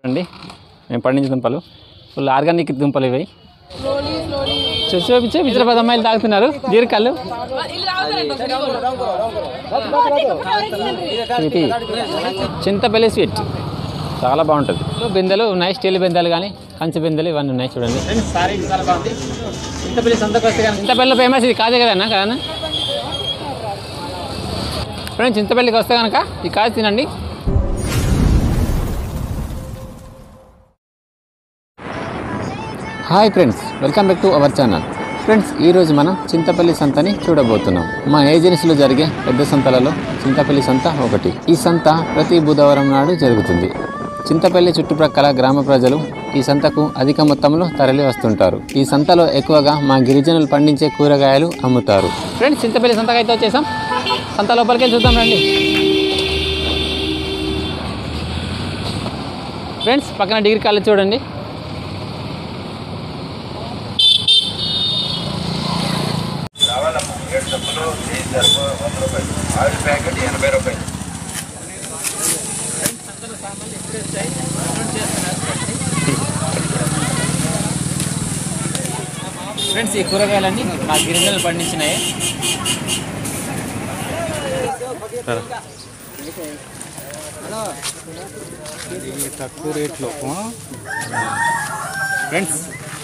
అండి మేము పండించిన దుంపలు ఫుల్ ఆర్గానిక్ దుంపలు ఇవి చూ చూపి చూపించిన పది అమ్మాయిలు తాగుతున్నారు దీర్ఘాలు ఇది చింతపల్లి స్వీట్ చాలా బాగుంటుంది బిందెలు ఉన్నాయి స్టీల్ బిందెలు కానీ కంచి బిందెలు ఇవన్నీ ఉన్నాయి చూడండి చింతపల్లి సంతకు వస్తే కానీ చింతపల్లిలో ఫేమస్ ఇది కాదే కదన్నా కదన్నా ఫ్రెండ్స్ చింతపల్లికి వస్తే కనుక ఈ కాయ తినండి hi friends welcome back to our channel friends ఈరోజు మనం చింతపల్లి సంతని చూడబోతున్నాం మా ఏజెన్సీలో జరిగే పెద్ద సంతలలో చింతపల్లి సంత ఒకటి ఈ సంత ప్రతి బుధవారం నాడు జరుగుతుంది చింతపల్లి చుట్టుప్రక్కల గ్రామ ప్రజలు ఈ సంతకు అధిక మొత్తంలో తరలి వస్తుంటారు ఈ సంతలో ఎక్కువగా మా గిరిజనులు పండించే కూరగాయలు అమ్ముతారు ఫ్రెండ్స్ చింతపల్లి సంతకు అయితే వచ్చేసాం సంత లోపలికి వెళ్ళి చూద్దాం రండి ఫ్రెండ్స్ పక్కన డిగ్రీ కాలేజ్ చూడండి రావాలమ్మా ఏడు డబ్బులు చేయి సరుకు వంద రూపాయలు ఆయిల్ ప్యాకెట్ ఎనభై రూపాయలు ఫ్రెండ్స్ ఈ కూరగాయలన్నీ మా గిరిజనులు పండించినాయి తక్కువ రేట్లో ఫ్రెండ్స్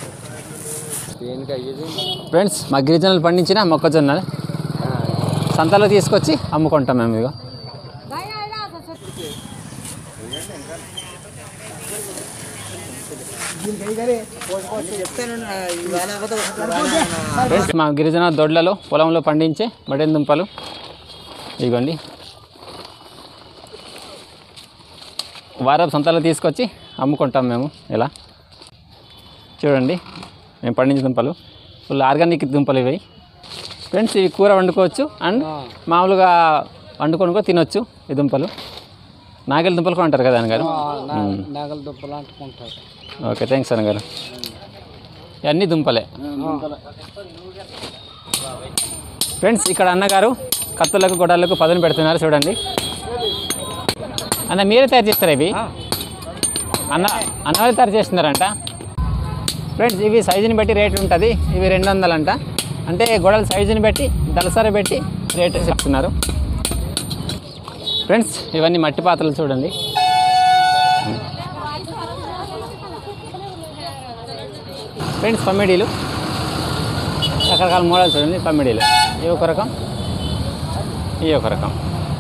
ఫ్రెండ్స్ మా గిరిజనులు పండించిన మొక్కజొన్న సంతలో తీసుకొచ్చి అమ్ముకుంటాం మేము ఇక ఫ్రెండ్స్ మా గిరిజన దొడ్లలో పొలంలో పండించే మడెన్ దుంపలు ఇదిగోండి వారం సంతలో తీసుకొచ్చి అమ్ముకుంటాం మేము ఇలా చూడండి మేము పండించిన దుంపలు ఫుల్ ఆర్గానిక్ దుంపలు ఇవి ఫ్రెండ్స్ ఇవి కూర వండుకోవచ్చు అండ్ మామూలుగా వండుకొని కూడా తినొచ్చు ఈ దుంపలు నాగలి దుంపలు కూడా అంటారు కదా అన్నగారు మ్మ్. నాగల దుప్పలు అంటుకుంటారు ఓకే థ్యాంక్స్ అన్నగారు ఇవన్నీ దుంపలే ఫ్రెండ్స్ ఇక్కడ అన్నగారు కత్తులకు గొడవలకు పదును పెడుతున్నారు చూడండి అన్న మీరే తయారు చేస్తారా ఇవి అన్న అన్న వాళ్ళు తయారు చేస్తున్నారంట ఫ్రెండ్స్ ఇవి సైజుని బట్టి రేట్ ఉంటుంది ఇవి రెండు వందలంట అంటే గొడవల సైజుని బట్టి దళసర పెట్టి రేట్ చెప్తున్నారు ఫ్రెండ్స్ ఇవన్నీ మట్టి పాత్రలు చూడండి ఫ్రెండ్స్ పమ్మిడీలు రకరకాల మోడల్స్ చూడండి పమ్మిడీలు ఇవి ఒక రకం ఇవి ఒక రకం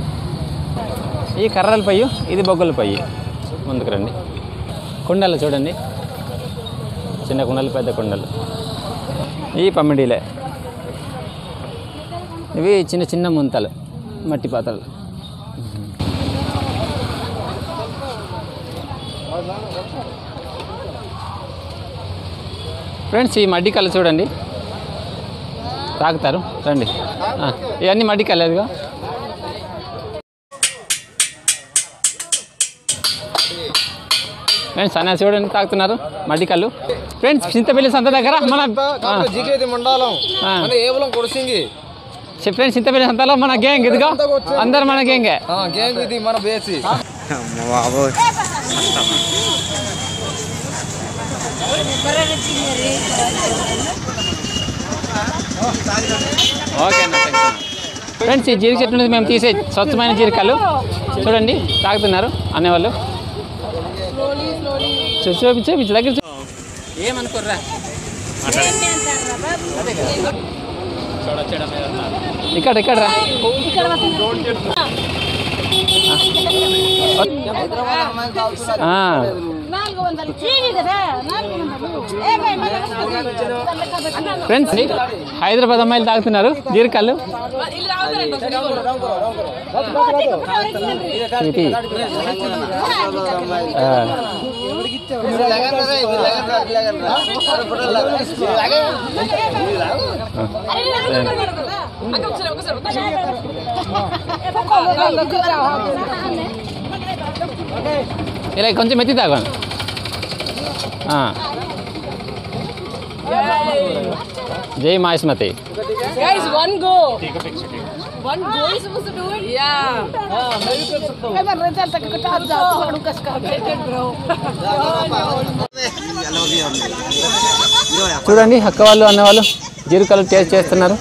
ఈ కర్రల పయ్యి ఇది బొగ్గల పయ్యి ముందుకు రండి కుండలు చూడండి చిన్న కుండలు పెద్ద కుండలు ఈ పమ్మిడీలే ఇవి చిన్న చిన్న ముంతలు మట్టి పాత్రలు ఫ్రెండ్స్ ఈ మడ్డి కళ్ళు చూడండి తాగుతారు రండి ఆ, ఇవన్నీ మడ్డి కళ్ళేదిగా ఫ్రెండ్స్ అన్న చూడండి తాగుతున్నారు మడ్డి కళ్ళు ఫ్రెండ్స్ చింతపల్లి సంత దగ్గర మన ఆ, జికేది మండలం ఆ. మన ఏవలం కొడిసింగి చెప్ ఫ్రెండ్స్ చింతపల్లి సంతలో మన గ్యాంగ్ ఇదిగో అందరు మన గ్యాంగే గ్యాంగ్ ఇది మన బేసి ఓకే అన్న ఫ్రెండ్స్ ఈ జీరి చెట్టు నుంచి మేము తీసే స్వచ్ఛమైన జీరికలు చూడండి తాగుతున్నారు అనేవాళ్ళు చూ చూపి చూపించు దగ్గర చూ ఏమనుకోర్రా ఇక్కడ ఇక్కడ రా ఆ, నాలుగు వందలు చీవి కదా నాలుగు వందలు ఏ భయ్ మన ఫ్రెండ్స్ హైదరాబాద్ అమ్మాయిలు తాగుతున్నారు జీరికలు ఇది. ఆ. ఇలా కొంచెం మెత్తి తాగండి ఆ. జై మాయస్మతి Guys, one go. One boy is supposed to do it? Yeah. Emang rental tak kita ada tu orang kas kau. bro. చూడండి అక్క వాళ్ళు అన్న వాళ్ళు జీరుకలు టేస్ట్ చేస్తున్నారు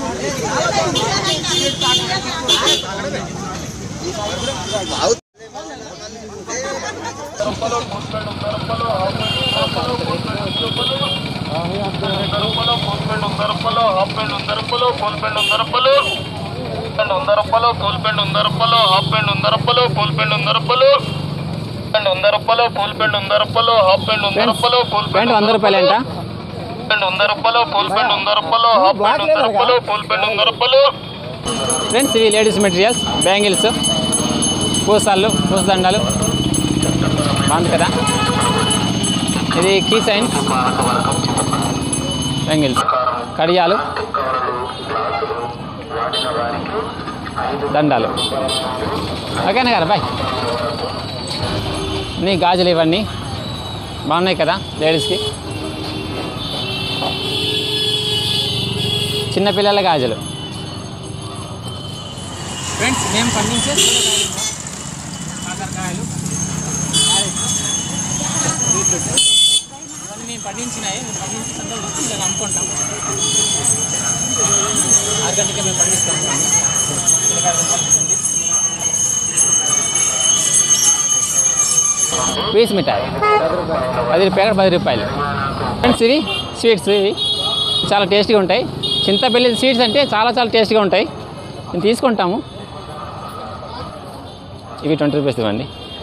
ప్యాంట్ వంద రూపాయలు ఏంట ఫ్రెండ్స్ ఇవి లేడీస్ మెటీరియల్స్ బ్యాంగిల్స్ పూసాళ్ళు పూసదండాలు బాగుంది కదా ఇది కీ సైన్స్ బ్యాంగిల్స్ కడియాలు దండాలు ఓకేనా కదా బాయ్ నీ గాజులు ఇవన్నీ బాగున్నాయి కదా లేడీస్కి చిన్నపిల్లల గాజులు ఫ్రెండ్స్ మేము పండించే కాకరకాయలు బీట్రూట్ ఇవన్నీ మేము పండించినాయి మేము పండించి సందర్భం వచ్చి ఇలా అమ్ముకుంటాం ఆర్గానిక్గా మేము పండిస్తాం పిల్లకాయలు పండించండి పీస్ మిఠాయి పది రూపాయలు పది రూపాయలు ఫ్రెండ్స్ ఇవి స్వీట్స్ ఇవి చాలా టేస్టీగా ఉంటాయి చింతపల్లి స్వీట్స్ అంటే చాలా చాలా టేస్టీగా ఉంటాయి మేము తీసుకుంటాము ఇవి ట్వంటీ రూపీస్ ఇవ్వండి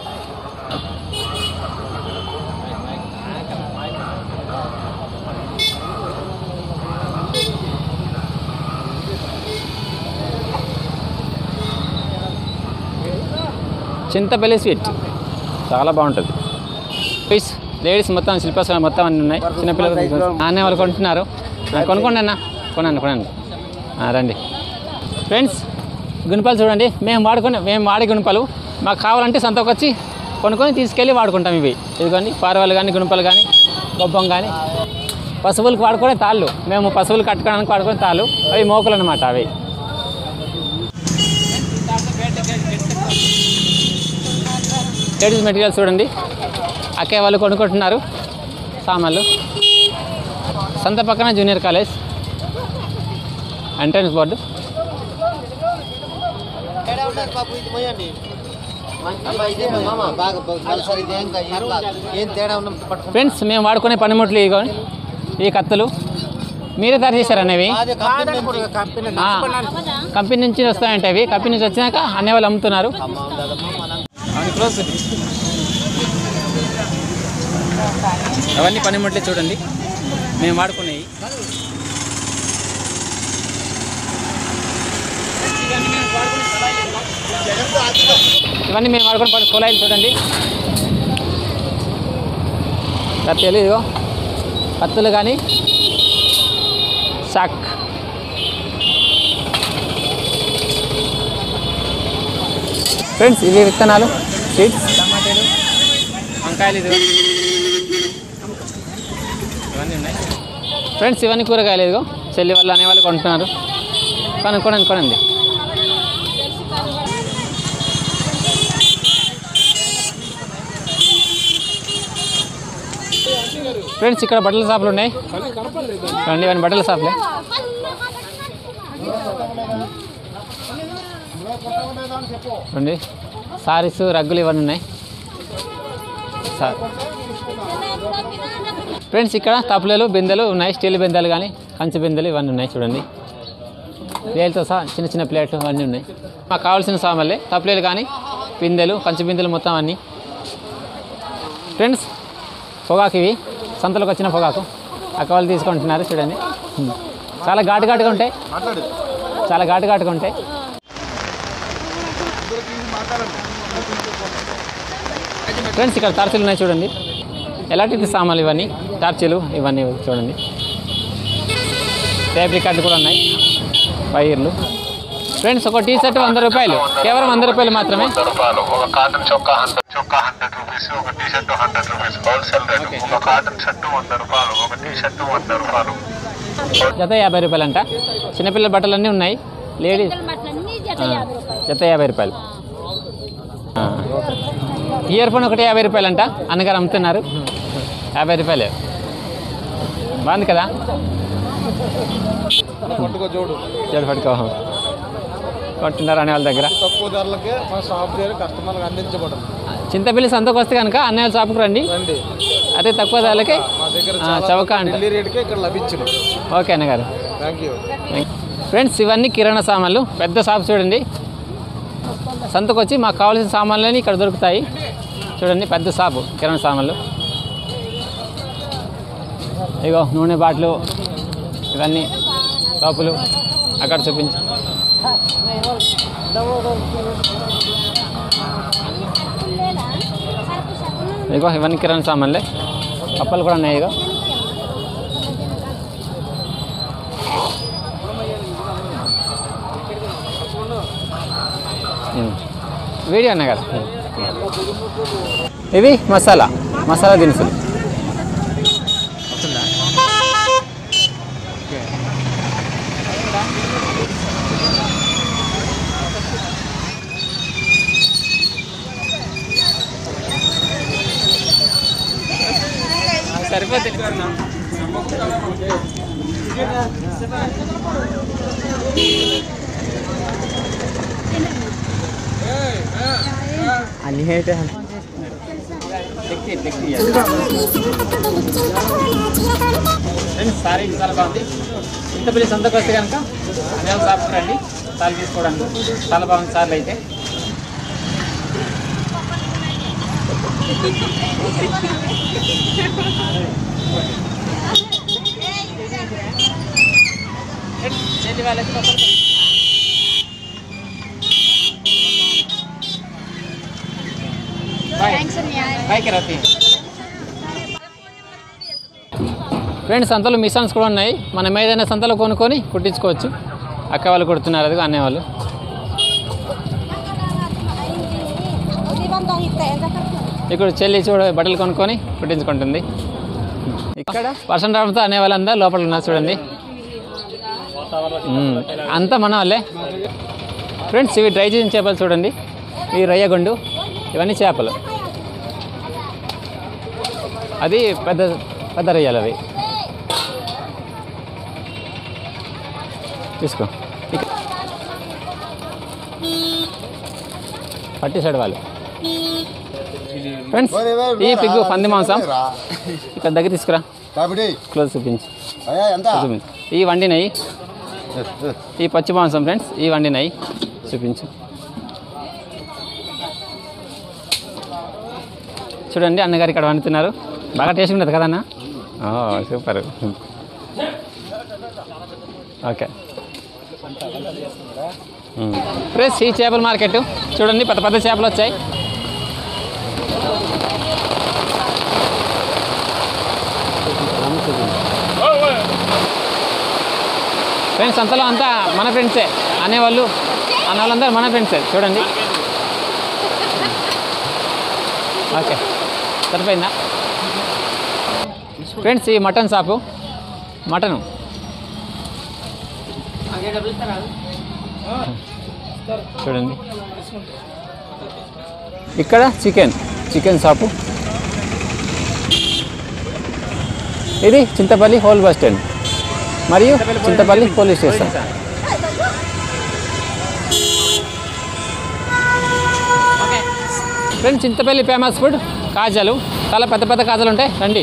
చింతపల్లి స్వీట్ చాలా బాగుంటుంది ప్లీజ్ లేడీస్ మొత్తం శిల్పాసనం మొత్తం అన్నీ ఉన్నాయి చిన్నపిల్లలు నాన్న వాళ్ళు కొంటున్నారు ఆ, కొనుక్కోండి అన్న కొనండి కొనండి ఆ, రండి ఫ్రెండ్స్ గుణపాలు చూడండి మేము వాడుకునే మేము వాడే గుణపాలు మాకు కావాలంటే సంతకు వచ్చి కొనుక్కొని తీసుకెళ్ళి వాడుకుంటాం ఇవి ఇదిగోండి పారవాళ్ళు కానీ గుణపాలు కానీ బొబ్బం కానీ పశువులకు వాడుకునే తాళ్ళు మేము పశువులు కట్టుకోవడానికి వాడుకునే తాళ్ళు అవి మోకులు అనమాట అవి లేడీస్ మెటీరియల్స్ చూడండి అక్కయ్య వాళ్ళు కొనుక్కుంటున్నారు సామాన్లు సంత పక్కన జూనియర్ కాలేజ్ ఎంట్రన్స్ బోర్డు ఏం తేడా ఉన్న పట్టుకో ఫ్రెండ్స్ మేము వాడుకునే పనిముట్లు ఇగో ఈ కత్తులు మీరే తయారు చేశారనేవి కంపెనీ ఆ, కంపెనీ నుంచి వస్తాయంటే అవి కంపెనీ నుంచి వచ్చినాక అనే వాళ్ళు అమ్ముతున్నారు అవన్నీ పనిముట్లే చూడండి మేము వాడుకునేవి ఇవన్నీ మేము వాడుకునే పని కుళాయిలు చూడండి కత్తెలు ఇదిగో కత్తులు కానీ షాక్ ఫ్రెండ్స్ ఇవి విత్తనాలు సీడ్స్ టమాటాలు వంకాయలు ఇది ఇవన్నీ ఉన్నాయి ఫ్రెండ్స్ ఇవన్నీ కూరగాయలు ఇదిగో చెల్లి వాళ్ళు అనేవాళ్ళు కొంటున్నారు కొనండి కొనండి కొనండి ఫ్రెండ్స్ ఇక్కడ బట్టల షాపులు ఉన్నాయి రండి ఇవన్నీ బట్టల షాపులే రండి సారీస్ రగ్గులు ఇవన్నీ ఉన్నాయి సార్ ఫ్రెండ్స్ ఇక్కడ తప్పులేలు బిందెలు ఉన్నాయి స్టీల్ బిందెలు కానీ కంచి బిందెలు ఇవన్నీ ఉన్నాయి చూడండి వేలతో సహా చిన్న చిన్న ప్లేట్లు అన్నీ ఉన్నాయి మాకు కావాల్సిన సామాన్లే తప్పులేలు కానీ బిందెలు కంచి బిందెలు మొత్తం అన్నీ ఫ్రెండ్స్ పొగాకు ఇవి సంతలోకి వచ్చిన పొగాకు అక్క వాళ్ళు తీసుకుంటున్నారు చూడండి హ్మ్. చాలా ఘాటు ఘాటుగా ఉంటాయి చాలా ఘాటు ఘాటుగా ఉంటాయి ఫ్రెండ్స్ ఇక్కడ టార్చీలు ఉన్నాయి చూడండి ఎలక్ట్రిక్ సామాన్లు ఇవన్నీ టార్చీలు ఇవన్నీ చూడండి టేప్ రికార్డు కూడా ఉన్నాయి వైర్లు ఫ్రెండ్స్ ఒక టీ షర్ట్ వంద రూపాయలు కేవలం వంద రూపాయలు మాత్రమే వంద రూపాయలు ఒక కాటన్ చొక్కా హండ్రెడ్ చొక్కా హండ్రెడ్ రూపీస్ ఒక T shirt hundred rupees wholesale rate Okay. ఒక కాటన్ షర్ట్ వంద రూపాయలు ఒక టీ షర్ట్ వంద రూపాయలు జత యాభై రూపాయలు అంట చిన్నపిల్లల బట్టలు అన్నీ ఉన్నాయి లేడీస్ అన్నీ జత యాభై రూపాయలు జత యాభై రూపాయలు ఆ. ఇయర్ ఫోన్ ఒకటి యాభై రూపాయలు అంట అన్నగారు అమ్ముతున్నారు యాభై రూపాయలే బాగుంది కదా పట్టుకో చూడు చెడు పట్టుకో కొంటున్నారు అనే వాళ్ళ దగ్గర తక్కువ ధరలకే మా షాప్ దగ్గర కస్టమర్లకు అందించబడదు చింతపల్లి సంతకు వస్తే కనుక అన్నయ్య షాప్కి రండి రండి అదే తక్కువ ధరలకి మా దగ్గర ఆ, చాలా చౌక అంట ఢిల్లీ రేట్కే ఇక్కడ లభించను ఓకే అన్నగారు థ్యాంక్ యూ ఫ్రెండ్స్ ఇవన్నీ కిరాణా సామాన్లు పెద్ద షాప్ చూడండి సంతకు వచ్చి మాకు కావాల్సిన సామాన్లన్నీ ఇక్కడ దొరుకుతాయి చూడండి పెద్ద షాపు కిరాణా సామాన్లు ఇగో నూనె బాటిల్ ఇవన్నీ షాపులు అక్కడ చూపించి ఇగో ఇవన్నీ కిరాణా సామాన్లే కప్పలు కూడా ఉన్నాయి ఇగో ఉమ్. వీడియో అన్న కదా ఇవి మసాలా మసాలా దినుసులు సరిపోతుంది ఫ్రెండ్స్ సారీ చాలా బాగుంది చింతపల్లి సంతకు వస్తే కనుక మేము షాప్కి రండి సారీ తీసుకోవడానికి చాలా బాగుంది సార్లు అయితే చెల్లి వాళ్ళకి లోపలికి రండి. బాయ్ పైకి రతి ఫ్రెండ్స్ సంతలో మిషన్స్ కూడా ఉన్నాయి మనం ఏదైనా సంతలో కొనుక్కొని కుట్టించుకోవచ్చు అక్క వాళ్ళు కుడుతున్నారు అది అనే వాళ్ళు ఇక్కడ చెల్లి చూడ బట్టలు కొనుక్కొని కుట్టించుకుంటుంది ఇక్కడ వర్షం రావడంతో అనే వాళ్ళందరూ లోపల ఉన్నారు చూడండి మ్మ్. అంతా మన వాళ్ళే ఫ్రెండ్స్ ఇవి డ్రై చేసిన చేపలు చూడండి ఇవి రొయ్యగొండు ఇవన్నీ చేపలు అది పెద్ద పెద్ద రొయ్యలు అవి తీసుకో ఇక- పట్టేశాడు వాళ్ళు ఫ్రెండ్స్ ఈ పిగ్గు పంది మాంసం ఇక్కడ దగ్గర తీసుకురా కాబట్టి క్లోజ్ చూపించు అయ్యా ఎంత చూపించు ఈ వండినవి ఈ పచ్చి మాంసం ఫ్రెండ్స్ ఈ వండినవి చూపించు చూడండి అన్నగారు ఇక్కడ వండుతున్నారు బాగా టేస్ట్ ఉంటుంది కదా అన్న ఓ, సూపర్ ఓకే ఫ్రెష్ ఈ చేపల మార్కెట్ చూడండి పెద్ద పెద్ద చేపలు వచ్చాయి ఫ్రెండ్స్ అంతలో అంతా మన ఫ్రెండ్సే అనేవాళ్ళు అన్న వాళ్ళందరూ మన ఫ్రెండ్సే చూడండి ఓకే సరిపోయిందా ఫ్రెండ్స్ ఈ మటన్ షాపు మటను చూడండి ఇక్కడ చికెన్ చికెన్ షాపు ఇది చింతపల్లి హోల్ బస్ స్టాండ్ మరియు Chintapalli police station friends Chintapalli famous food కాజాలు చాలా పెద్ద పెద్ద కాజాలు ఉంటాయి రండి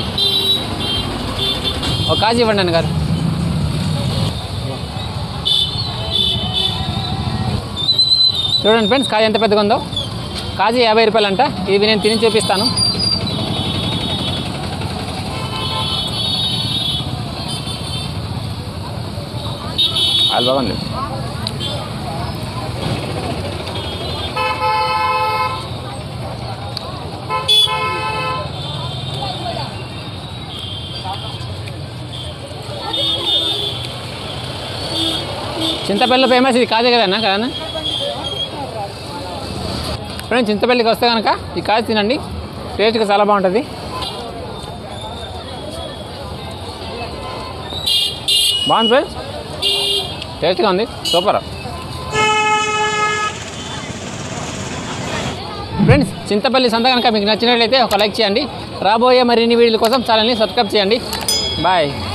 ఒక కాజు ఇవ్వండి అన్నగారు చూడండి ఫ్రెండ్స్ కాజు ఎంత పెద్దగా ఉందో కాజు యాభై రూపాయలు అంట ఇవి నేను తిని చూపిస్తాను అది బాగుంది చింతపల్లి ఫేమస్ ఇది కాదే కదన్నా కదన్నా ఫ్రెండ్స్ చింతపల్లికి వస్తే కనుక ఈ కాజు తినండి టేస్ట్గా చాలా బాగుంటుంది బాగుంది ఫ్రెండ్స్ టేస్ట్గా ఉంది సూపర్ ఫ్రెండ్స్ చింతపల్లి సంత కనుక మీకు నచ్చినట్లయితే ఒక లైక్ చేయండి రాబోయే మరిన్ని వీడియోల కోసం ఛానల్ని సబ్స్క్రైబ్ చేయండి బాయ్